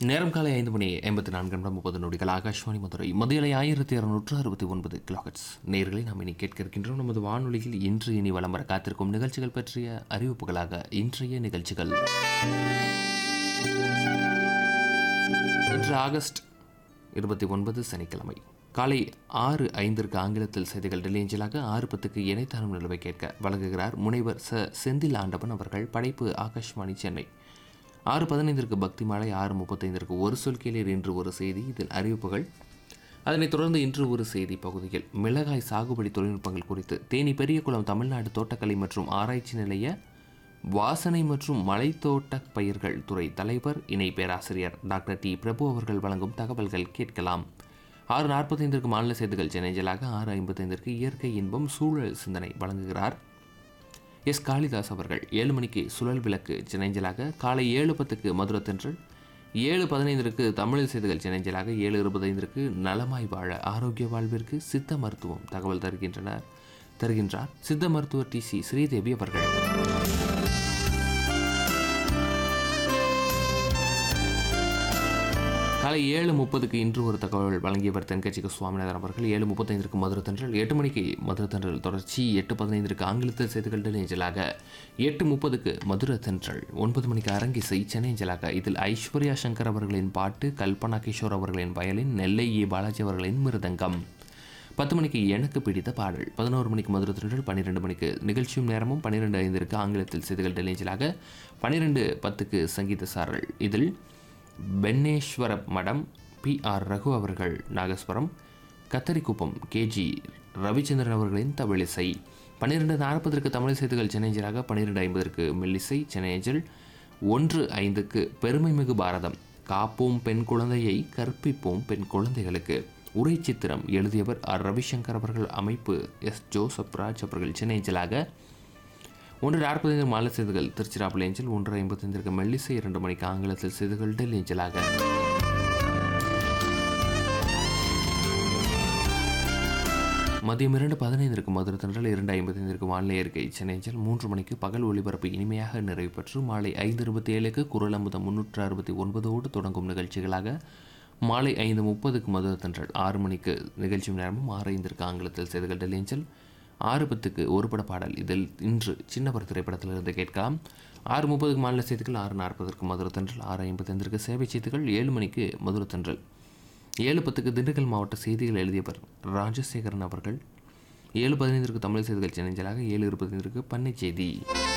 நேரம் காலை ஐந்து மணி ஐம்பத்தி நான்கு நிமிடம் முப்பது நொடிகள் ஆகாஷ்வாணி மதுரை மதியலை ஆயிரத்தி இருநூற்று அறுபத்தி ஒன்பது கிலோஹெட்ஸ் நேர்களை நாம் இனி கேட்க இருக்கின்றோம் நமது வானொலியில் இன்று இனி வலம் வர காத்திருக்கும் நிகழ்ச்சிகள் பற்றிய அறிவிப்புகளாக இன்றைய நிகழ்ச்சிகள் இன்று ஆகஸ்ட் இருபத்தி ஒன்பது சனிக்கிழமை காலை ஆறு ஐந்திற்கு ஆங்கிலத்தில் செய்திகள் டெல்லியஞ்சலாக ஆறு பத்துக்கு இணைத்தானும் நிலவை கேட்க வழங்குகிறார் முனைவர் ச செந்தில் ஆண்டவன் அவர்கள் படைப்பு ஆகாஷ்வாணி சென்னை ஆறு பதினைந்திற்கு பக்தி மாலை ஆறு முப்பத்தைந்திற்கு ஒரு சொல் கேளீர் இன்று ஒரு செய்தி இதில் அறிவிப்புகள் அதனைத் தொடர்ந்து இன்று ஒரு செய்தி பகுதியில் மிளகாய் சாகுபடி தொழில்நுட்பங்கள் குறித்து தேனி பெரியகுளம் தமிழ்நாடு தோட்டக்கலை மற்றும் ஆராய்ச்சி நிலைய வாசனை மற்றும் மலைத்தோட்ட பயிர்கள் துறை தலைவர் இணை பேராசிரியர் டாக்டர் டி பிரபு அவர்கள் வழங்கும் தகவல்கள் கேட்கலாம் ஆறு நாற்பத்தைந்திற்கு மாநில செய்திகள் சென்னைஜலாக ஆறு ஐம்பத்தைந்திற்கு இயற்கை இன்பம் சூழல் சிந்தனை வழங்குகிறார் எஸ் காளிதாஸ் அவர்கள் ஏழு மணிக்கு சுழல் விளக்கு சென்னைஞ்சலாக காலை ஏழு பத்துக்கு மதுரை தென்றல் ஏழு பதினைந்திற்கு தமிழில் செய்திகள் சென்னைஞ்சலாக ஏழு இருபத்தைந்திற்கு நலமாய் வாழ ஆரோக்கிய வாழ்விற்கு சித்த மருத்துவம் தகவல் தருகின்றனர் தருகின்றார் சித்த மருத்துவர் டி சி ஸ்ரீதேவி அவர்கள் காலை ஏழு முப்பதுக்கு இன்று ஒரு தகவல் வழங்கியவர் தென்கட்சிக்கு சுவாமிநாதன் அவர்கள் ஏழு முப்பத்தைந்திற்கு மதுரை தென்றல் எட்டு மணிக்கு மதுரை தென்றல் தொடர்ச்சி எட்டு பதினைந்திற்கு ஆங்கிலத்தில் செய்திகள் நெஞ்சலாக எட்டு முப்பதுக்கு மதுரை தென்றல் ஒன்பது மணிக்கு அரங்கிசை சென்னைஞ்சலாக இதில் ஐஸ்வர்யா சங்கர் அவர்களின் பாட்டு கல்பனா கிஷோர் அவர்களின் வயலின் நெல்லை ஏ பாலாஜி அவர்களின் மிருதங்கம் பத்து மணிக்கு எனக்கு பிடித்த பாடல் பதினோரு மணிக்கு மதுரை திரண்டல் பன்னிரெண்டு மணிக்கு நிகழ்ச்சியும் நேரமும் பன்னிரெண்டு ஐந்திற்கு ஆங்கிலத்தில் செய்திகள் டெலிஞ்சலாக பன்னிரெண்டு பத்துக்கு சங்கீத சாரல் இதில் பென்னேஸ்வர மடம் பி ஆர் ரகு அவர்கள் நாகஸ்வரம் கத்தரிக்குப்பம் கேஜி ரவிச்சந்திரன் அவர்களின் தமிழிசை பன்னிரெண்டு நாற்பதற்கு தமிழ் செய்திகள் சென்னைஞ்சலாக பன்னிரெண்டு ஐம்பதற்கு மெல்லிசை சென்னையஞ்சல் ஒன்று ஐந்துக்கு பெருமைமிகு பாரதம் காப்போம் பெண் குழந்தையை கற்பிப்போம் பெண் குழந்தைகளுக்கு உரை சித்திரம் எழுதியவர் ஆர் ரவிசங்கர் அவர்கள் அமைப்பு எஸ் ஜோசப் ராஜ் அவர்கள் சென்னைஞ்சலாக ஒன்று நாற்பத்தைந்து மாலை செய்திகள் திருச்சிராப்பள்ளி ஏஞ்சல் ஒன்று ஐம்பத்தைந்திற்கு மெல்லிசை இரண்டு மணிக்கு ஆங்கிலத்தில் செய்திகள் டெல்லி ஏஞ்சலாக மதியம் இரண்டு பதினைந்திற்கு மதுரை தென்றல் இரண்டு ஐம்பத்தைந்திற்கு வானிலை இருக்கை சென்னை ஏஞ்சல் மூன்று மணிக்கு பகல் ஒளிபரப்பு இனிமையாக நிறைவு பெற்று மாலை ஐந்து இருபத்தி ஏழுக்கு குரல் அமுதம் முன்னூற்று அறுபத்தி ஒன்பதோடு தொடங்கும் நிகழ்ச்சிகளாக மாலை ஐந்து முப்பதுக்கு மதுரை தென்றல் ஆறு மணிக்கு நிகழ்ச்சி நேரமும் ஆறு ஐந்திற்கு ஆங்கிலத்தில் செய்திகள் டெல்லி ஏஞ்சல் ஆறு பத்துக்கு ஒரு பட பாடல் இதில் இன்று சின்னவர் திரைப்படத்திலிருந்து கேட்கலாம் ஆறு முப்பதுக்கு மாநில செய்திகள் ஆறு நாற்பதற்கு மதுரை தென்றல் ஆறு ஐம்பத்தைந்திற்கு சேவை செய்திகள் ஏழு மணிக்கு மதுரை தென்றல் ஏழு பத்துக்கு திண்டுக்கல் மாவட்ட செய்திகள் எழுதியவர் ராஜசேகரன் அவர்கள் ஏழு பதினைந்திற்கு தமிழ் செய்திகள் சென்னைஞ்சலாக ஏழு இருபத்தைந்திற்கு பண்ணை செய்தி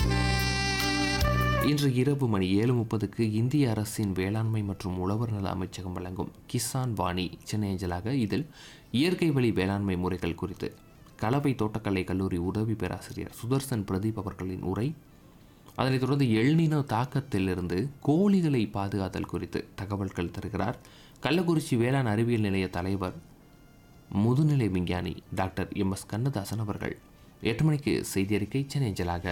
இன்று இரவு மணி ஏழு முப்பதுக்கு இந்திய அரசின் வேளாண்மை மற்றும் உழவர் நல அமைச்சகம் வழங்கும் கிசான் வாணி சென்னை அஞ்சலாக இதில் இயற்கை வழி வேளாண்மை முறைகள் குறித்து கலவை தோட்டக்கலை கல்லூரி உதவி பேராசிரியர் சுதர்சன் பிரதீப் அவர்களின் உரை அதனைத் தொடர்ந்து எல்னினோ தாக்கத்திலிருந்து கோழிகளை பாதுகாத்தல் குறித்து தகவல்கள் தருகிறார் கள்ளக்குறிச்சி வேளாண் அறிவியல் நிலைய தலைவர் முதுநிலை விஞ்ஞானி டாக்டர் எம் எஸ் கண்ணதாசன் அவர்கள் எட்டு மணிக்கு செய்தி அறிக்கை சென்னை அஞ்சலாக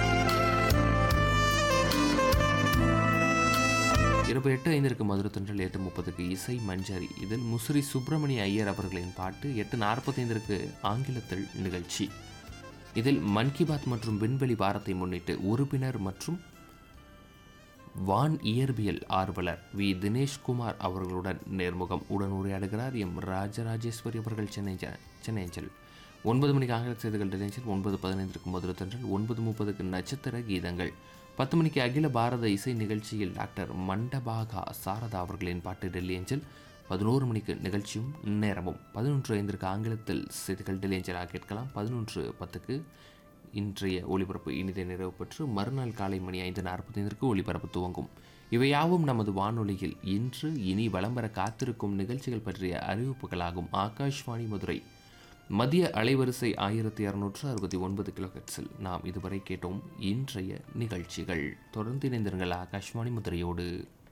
இரவு எட்டு ஐந்திற்கு மதுரை தென்றல் எட்டு முப்பதுக்கு இசை மஞ்சரி இதில் முசிறி சுப்பிரமணிய ஐயர் அவர்களின் பாட்டு எட்டு நாற்பத்தைந்திற்கு ஆங்கிலத்தில் நிகழ்ச்சி இதில் மன் கி பாத் மற்றும் விண்வெளி வாரத்தை முன்னிட்டு உறுப்பினர் மற்றும் வான் இயற்பியல் ஆர்வலர் வி தினேஷ்குமார் அவர்களுடன் நேர்முகம் உடன் உரையாடுகிறார் எம் ராஜராஜேஸ்வரி அவர்கள் சென்னை சென்னை அஞ்சல் ஒன்பது மணிக்கு ஆங்கில செய்திகள் டெலிஞ்சல் ஒன்பது பதினைந்திற்கு மதுரை தென்றல் ஒன்பது முப்பதுக்கு நட்சத்திர கீதங்கள் பத்து மணிக்கு அகில பாரத இசை நிகழ்ச்சியில் டாக்டர் மண்டபாகா சாரதா அவர்களின் பாட்டு டெல்லி அஞ்சல் பதினோரு மணிக்கு நிகழ்ச்சியும் நேரமும் பதினொன்று ஐந்திற்கு ஆங்கிலத்தில் செய்திகள் டெல்லி அஞ்சலாக கேட்கலாம் பதினொன்று பத்துக்கு இன்றைய ஒளிபரப்பு இனிதை நிறைவு பெற்று மறுநாள் காலை மணி ஐந்து நாற்பத்தைந்திற்கு ஒளிபரப்பு துவங்கும் இவையாவும் நமது வானொலியில் இன்று இனி வலம் வர காத்திருக்கும் நிகழ்ச்சிகள் பற்றிய அறிவிப்புகளாகும் ஆகாஷ்வாணி மதுரை மதிய அலைவரிசை ஆயிரத்தி இரநூற்று அறுபத்தி ஒன்பது கிலோஹெட்ஸில் நாம் இதுவரை கேட்டோம் இன்றைய நிகழ்ச்சிகள் தொடர்ந்து இணைந்திருங்கள் ஆகாஷ்வாணி மதுரையோடு